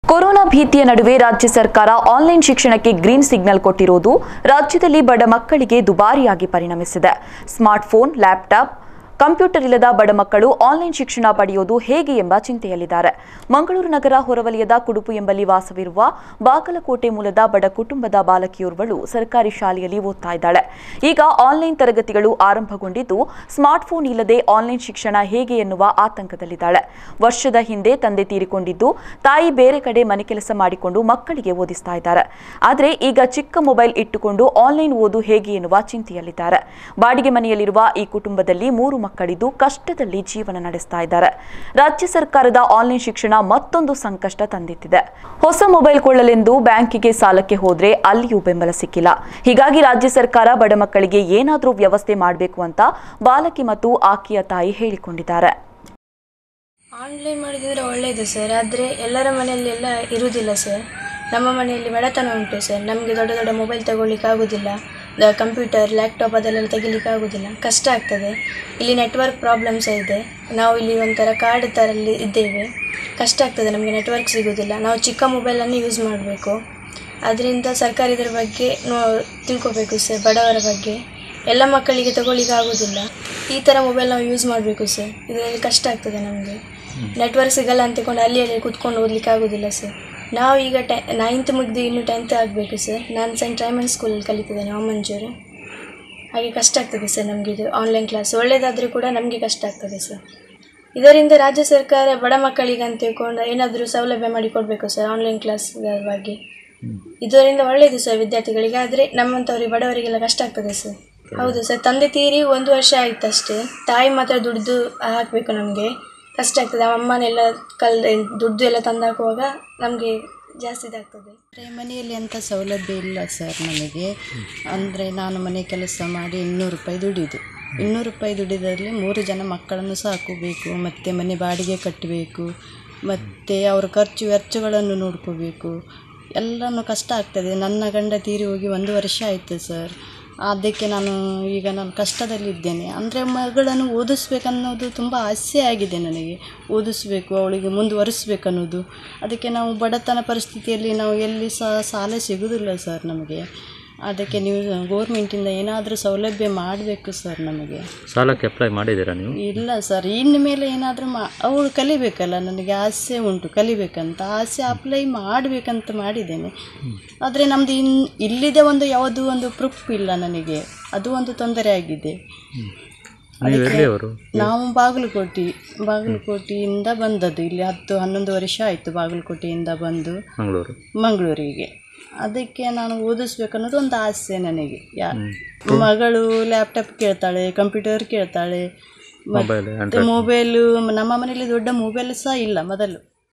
corona ಭೀತಿಯ ನಡುವೆ ರಾಜ್ಯ ಸರ್ಕಾರ ಆನ್ಲೈನ್ ಶಿಕ್ಷಣಕ್ಕೆ ಗ್ರೀನ್ ಸಿಗ್ನಲ್ ಕೊಟ್ಟಿರುವುದು ರಾಜ್ಯದಲ್ಲಿ ಬಡ ಮಕ್ಕಳಿಗೆ ದುಬಾರಿಯಾಗಿ ಪರಿಣಮಿಸಿದೆ ಸ್ಮಾರ್ಟ್ಫೋನ್ ಲ್ಯಾಪ್ಟಾಪ್ ಕಂಪ್ಯೂಟರ್ ಇಲ್ಲದ ಬಡ ಮಕ್ಕಳು ಆನ್ಲೈನ್ ಶಿಕ್ಷಣ ಪಡೆಯುವುದು ಹೇಗೆ ಎಂಬ ಚಿಂತೆಯಲ್ಲಿದ್ದಾರೆ ಮಂಗಳೂರು ನಗರ ಹೊರವಲಯದ ಕುಡುಪು ಎಂಬಲ್ಲಿ ವಾಸವಿರುವ ಬಾಗಲಕೋಟೆ ಮೂಲದ ಬಡ ಕುಟುಂಬದ ಬಾಲಕಿಯೋರ್ವಳು ಸರ್ಕಾರಿ ಶಾಲೆಯಲ್ಲಿ ಓದ್ತಾ ಇದ್ದಾಳೆ ಈಗ ಆನ್ಲೈನ್ ತರಗತಿಗಳು ಆರಂಭಗೊಂಡಿದ್ದು ಸ್ಮಾರ್ಟ್ಫೋನ್ ಇಲ್ಲದೆ ಆನ್ಲೈನ್ ಶಿಕ್ಷಣ ಹೇಗೆ ಎನ್ನುವ ಆತಂಕದಲ್ಲಿದ್ದಾಳೆ ವರ್ಷದ ಹಿಂದೆ ತಂದೆ ತೀರಿಕೊಂಡಿದ್ದು ತಾಯಿ ಬೇರೆ ಕಡೆ ಮನೆ ಕೆಲಸ ಮಾಡಿಕೊಂಡು ಮಕ್ಕಳಿಗೆ ಓದಿಸ್ತಾ ಇದ್ದಾರೆ ಆದರೆ ಈಗ ಚಿಕ್ಕ ಮೊಬೈಲ್ ಇಟ್ಟುಕೊಂಡು ಆನ್ಲೈನ್ ಓದು ಹೇಗೆ ಎನ್ನುವ ಚಿಂತೆಯಲ್ಲಿದ್ದಾರೆ ಬಾಡಿಗೆ ಮನೆಯಲ್ಲಿರುವ ಈ ಕುಟುಂಬದಲ್ಲಿ ಮೂರು ಮಕ್ಕಳಿದ್ದು ಕಷ್ಟದಲ್ಲಿ ಜೀವನ ನಡೆಸ್ತಾ ಇದ್ದಾರೆ ರಾಜ್ಯ ಸರ್ಕಾರದ ಆನ್ಲೈನ್ ಶಿಕ್ಷಣ ಮತ್ತೊಂದು ಸಂಕಷ್ಟ ತಂದಿಟ್ಟಿದೆ ಹೊಸ ಮೊಬೈಲ್ ಕೊಳ್ಳಲೆಂದು ಬ್ಯಾಂಕಿಗೆ ಸಾಲಕ್ಕೆ ಹೋದ್ರೆ ಅಲ್ಲಿಯೂ ಬೆಂಬಲ ಸಿಕ್ಕಿಲ್ಲ ಹೀಗಾಗಿ ರಾಜ್ಯ ಸರ್ಕಾರ ಬಡ ಮಕ್ಕಳಿಗೆ ಏನಾದರೂ ವ್ಯವಸ್ಥೆ ಮಾಡಬೇಕು ಅಂತ ಬಾಲಕಿ ಮತ್ತು ಆಕೆಯ ತಾಯಿ ಹೇಳಿಕೊಂಡಿದ್ದಾರೆ ಆನ್ಲೈನ್ ಮಾಡಿದರೆ ಒಳ್ಳೆಯದು ಸರ್ ಆದರೆ ಎಲ್ಲರ ಮನೆಯಲ್ಲೆಲ್ಲ ಇರುವುದಿಲ್ಲ ಸರ್ ನಮ್ಮ ಮನೆಯಲ್ಲಿ ಬಡತನ ಉಂಟು ಸರ್ ನಮಗೆ ದೊಡ್ಡ ದೊಡ್ಡ ಮೊಬೈಲ್ ತಗೊಳ್ಳಿಕ್ಕೆ ಆಗೋದಿಲ್ಲ ದ- ಕಂಪ್ಯೂಟರ್ ಲ್ಯಾಪ್ಟಾಪ್ ಅದೆಲ್ಲ ತೆಗಿಲಿಕ್ಕೆ ಆಗೋದಿಲ್ಲ ಕಷ್ಟ ಆಗ್ತದೆ ಇಲ್ಲಿ ನೆಟ್ವರ್ಕ್ ಪ್ರಾಬ್ಲಮ್ಸ್ ಇದೆ ನಾವು ಇಲ್ಲಿ ಒಂಥರ ಕಾಡು ಥರಲ್ಲಿ ಇದ್ದೇವೆ ಕಷ್ಟ ಆಗ್ತದೆ ನಮಗೆ ನೆಟ್ವರ್ಕ್ ಸಿಗೋದಿಲ್ಲ ನಾವು ಚಿಕ್ಕ ಮೊಬೈಲನ್ನು ಯೂಸ್ ಮಾಡಬೇಕು ಅದರಿಂದ ಸರ್ಕಾರ ಇದರ ಬಗ್ಗೆ ನೋ ತಿಳ್ಕೊಬೇಕು ಸರ್ ಬಡವರ ಬಗ್ಗೆ ಎಲ್ಲ ಮಕ್ಕಳಿಗೆ ತಗೊಳ್ಳಿಕ್ಕೆ ಆಗೋದಿಲ್ಲ ಈ ಥರ ಮೊಬೈಲ್ ನಾವು ಯೂಸ್ ಮಾಡಬೇಕು ಸರ್ ಇದರಲ್ಲಿ ಕಷ್ಟ ಆಗ್ತದೆ ನಮಗೆ ನೆಟ್ವರ್ಕ್ ಸಿಗಲ್ಲ ಅಂತಕೊಂಡು ಅಲ್ಲಿ ಅಲ್ಲಿ ಕೂತ್ಕೊಂಡು ಓದಲಿಕ್ಕೆ ಆಗೋದಿಲ್ಲ ಸರ್ ನಾವು ಈಗ ಟೆ ನೈನ್ತ್ ಮುಗಿದು ಇನ್ನು ಟೆಂತ್ ಆಗಬೇಕು ಸರ್ ನಾನು ಸೆಂಟ್ ಟ್ರೈಮಂಡ್ ಸ್ಕೂಲಲ್ಲಿ ಕಲಿತಿದ್ದೇನೆ ಮಂಜೂರು ಹಾಗೆ ಕಷ್ಟ ಆಗ್ತದೆ ಸರ್ ನಮಗೆ ಇದು ಆನ್ಲೈನ್ ಕ್ಲಾಸ್ ಒಳ್ಳೆಯದಾದರೂ ಕೂಡ ನಮಗೆ ಕಷ್ಟ ಆಗ್ತದೆ ಸರ್ ಇದರಿಂದ ರಾಜ್ಯ ಸರ್ಕಾರ ಬಡ ಮಕ್ಕಳಿಗೆ ಅಂತ ತಿಳ್ಕೊಂಡು ಏನಾದರೂ ಸೌಲಭ್ಯ ಮಾಡಿ ಕೊಡಬೇಕು ಸರ್ ಆನ್ಲೈನ್ ಕ್ಲಾಸ್ ಬಗ್ಗೆ ಇದರಿಂದ ಒಳ್ಳೆಯದು ಸರ್ ವಿದ್ಯಾರ್ಥಿಗಳಿಗೆ ಆದರೆ ನಮ್ಮಂಥವ್ರಿಗೆ ಬಡವರಿಗೆಲ್ಲ ಕಷ್ಟ ಆಗ್ತದೆ ಸರ್ ಹೌದು ಸರ್ ತಂದೆ ತೀರಿ ಒಂದು ವರ್ಷ ಆಯ್ತು ಅಷ್ಟೇ ತಾಯಿ ಮಾತ್ರ ದುಡ್ದು ಹಾಕಬೇಕು ನಮಗೆ ಕಷ್ಟ ಆಗ್ತದೆ ಅಮ್ಮನೆಲ್ಲ ಕಲ್ ದುಡ್ಡು ಎಲ್ಲ ತಂದು ಹಾಕುವಾಗ ನಮಗೆ ಜಾಸ್ತಿ ಇದಾಗ್ತದೆ ಅಂದರೆ ಮನೆಯಲ್ಲಿ ಎಂಥ ಸೌಲಭ್ಯ ಇಲ್ಲ ಸರ್ ನಮಗೆ ಅಂದರೆ ನಾನು ಮನೆ ಕೆಲಸ ಮಾಡಿ ಇನ್ನೂರು ರೂಪಾಯಿ ದುಡಿದು ಇನ್ನೂರು ರೂಪಾಯಿ ದುಡಿದಲ್ಲಿ ಮೂರು ಜನ ಮಕ್ಕಳನ್ನು ಸಾಕಬೇಕು ಮತ್ತು ಮನೆ ಬಾಡಿಗೆ ಕಟ್ಟಬೇಕು ಮತ್ತು ಅವರ ಖರ್ಚು ವೆಚ್ಚಗಳನ್ನು ನೋಡ್ಕೋಬೇಕು ಎಲ್ಲನೂ ಕಷ್ಟ ಆಗ್ತದೆ ನನ್ನ ಗಂಡ ತೀರಿ ಹೋಗಿ ಒಂದು ವರ್ಷ ಆಯಿತು ಸರ್ ಅದಕ್ಕೆ ನಾನು ಈಗ ನಾನು ಕಷ್ಟದಲ್ಲಿದ್ದೇನೆ ಅಂದರೆ ಮಗಳನ್ನು ಓದಿಸ್ಬೇಕನ್ನೋದು ತುಂಬ ಆಸೆ ಆಗಿದೆ ನನಗೆ ಓದಿಸ್ಬೇಕು ಅವಳಿಗೆ ಮುಂದುವರಿಸ್ಬೇಕನ್ನೋದು ಅದಕ್ಕೆ ನಾವು ಬಡತನ ಪರಿಸ್ಥಿತಿಯಲ್ಲಿ ನಾವು ಎಲ್ಲಿ ಸಹ ಸಾಲ ಸಿಗೋದಿಲ್ಲ ಸರ್ ನಮಗೆ ಅದಕ್ಕೆ ನೀವು ಗೋರ್ಮೆಂಟಿಂದ ಏನಾದರೂ ಸೌಲಭ್ಯ ಮಾಡಬೇಕು ಸರ್ ನಮಗೆ ಸಾಲಕ್ಕೆ ಅಪ್ಲೈ ಮಾಡಿದ್ದೀರಾ ನೀವು ಇಲ್ಲ ಸರ್ ಇನ್ನು ಮೇಲೆ ಏನಾದರೂ ಮಾ ಅವಳು ಕಲಿಬೇಕಲ್ಲ ನನಗೆ ಆಸೆ ಉಂಟು ಕಲಿಬೇಕಂತ ಆಸೆ ಅಪ್ಲೈ ಮಾಡಬೇಕಂತ ಮಾಡಿದ್ದೇನೆ ಆದರೆ ನಮ್ಮದು ಇನ್ ಇಲ್ಲಿದೆ ಒಂದು ಯಾವುದೂ ಒಂದು ಪ್ರೂಫ್ ಇಲ್ಲ ನನಗೆ ಅದು ಒಂದು ತೊಂದರೆ ಆಗಿದೆ ನೀವು ಎಲ್ಲಿಯವರು ನಾವು ಬಾಗಲಕೋಟೆ ಬಾಗಲಕೋಟೆಯಿಂದ ಬಂದದ್ದು ಇಲ್ಲಿ ಹತ್ತು ಹನ್ನೊಂದು ವರ್ಷ ಆಯಿತು ಬಾಗಲಕೋಟೆಯಿಂದ ಬಂದು ಮಂಗಳೂರು ಮಂಗಳೂರಿಗೆ ಅದಕ್ಕೆ ನಾನು ಓದಿಸ್ಬೇಕನ್ನೋದು ಒಂದು ಆಸೆ ನನಗೆ ಯಾ ಮಗಳು ಲ್ಯಾಪ್ಟಾಪ್ ಕೇಳ್ತಾಳೆ ಕಂಪ್ಯೂಟರ್ ಕೇಳ್ತಾಳೆ ಮೊಬೈಲ್ ಮತ್ತು ಮೊಬೈಲು ನಮ್ಮ ಮನೆಯಲ್ಲಿ ದೊಡ್ಡ ಮೊಬೈಲ್ ಸಹ ಇಲ್ಲ ಮೊದಲು